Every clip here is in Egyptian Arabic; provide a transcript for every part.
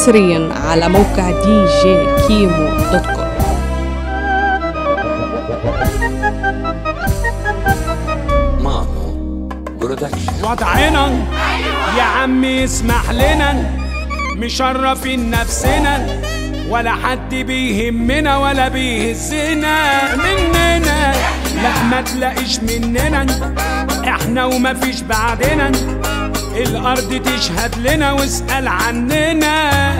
حصريا على موقع دي جي كيمو دوت كوم مانو برودكشن وضعنا يا عمي اسمح لنا مشرفين نفسنا ولا حد بيهمنا ولا بيهزنا مننا لا ما تلاقيش مننا احنا وما فيش بعدنا الارض تشهد لنا واسأل عننا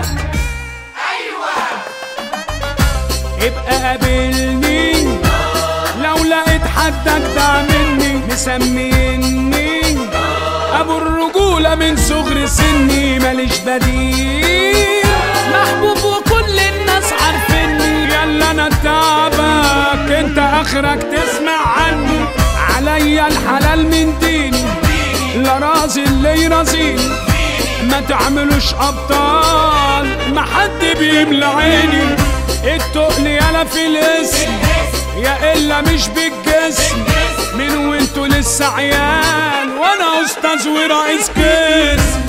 ابقى قابلني لو لقيت حد اجدع مني مسميني ابو الرجولة من صغر سني ماليش بديل محبوب وكل الناس عارفيني يلا انا تعبك انت اخرك تسمع عني عليا الحلال من ديني لا رازي اللي يرازيني ما تعملوش ابطال ما حد بيملى عيني التقل يالا في الاسم يا الا مش بالجسم من وانتوا لسه عيال وانا استاذ ورئيس قسم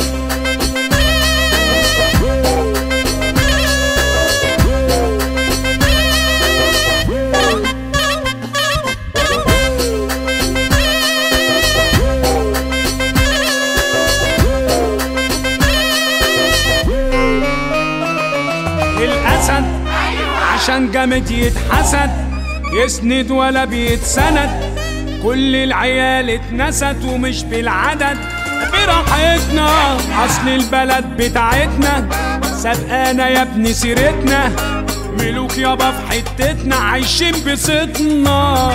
الاسد عشان جامد يتحسد يسند ولا بيتسند كل العيال اتنست ومش بالعدد براحتنا اصل البلد بتاعتنا سبقانا يا ابني سيرتنا ملوك يابا في حتتنا عايشين بصيتنا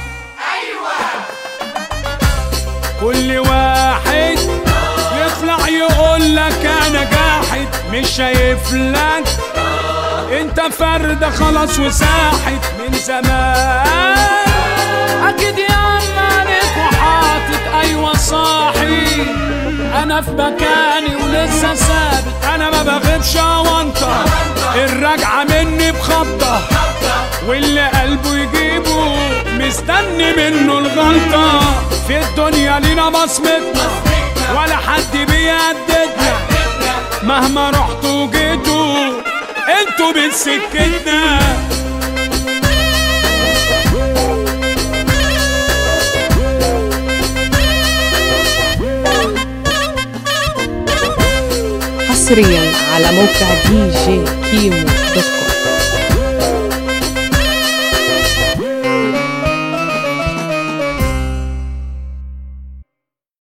كل واحد يطلع يقول لك انا جاحد مش شايف لك انت فرد خلاص وساحت من زمان اكيد يا عم عليك وحاطط ايوه صاحي انا في مكاني ولسه ثابت انا ما بغيبش اوانطه الراجعه مني بخبطه واللي قلبه يجيبه مستني منه الغلطه في الدنيا لينا بصمتنا ولا حد بيهددنا مهما رحتوا وجيتوا انتوا من سكتنا حصريا على موقع دي جي كيمو دوت كوم